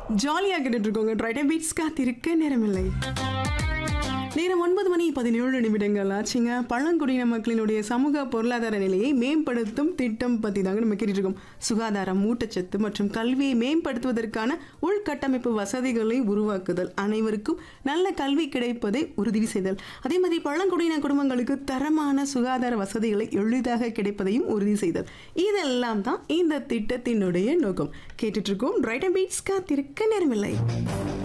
ஜாலியாக கேட்டுட்டு இருக்கோங்க ட்ரைடன் பீட்ஸ் காத்திருக்க நேரமில்லை நேரம் ஒன்பது மணி பதினேழு நிமிடங்கள் ஆச்சுங்க பழங்குடியின மக்களினுடைய சமூக பொருளாதார நிலையை மேம்படுத்தும் திட்டம் பற்றி தாங்க நம்ம கேட்டுட்டு இருக்கோம் சுகாதாரம் ஊட்டச்சத்து மற்றும் கல்வியை மேம்படுத்துவதற்கான உள்கட்டமைப்பு வசதிகளை உருவாக்குதல் அனைவருக்கும் நல்ல கல்வி கிடைப்பதை உறுதி செய்தல் அதே மாதிரி பழங்குடியின குடும்பங்களுக்கு தரமான சுகாதார வசதிகளை எளிதாக கிடைப்பதையும் உறுதி செய்தல் இதெல்லாம் தான் இந்த திட்டத்தினுடைய நோக்கம் கேட்டுட்டு இருக்கோம் ரைட் அண்ட் பீட்ஸ் காத்திருக்க நேரமில்லை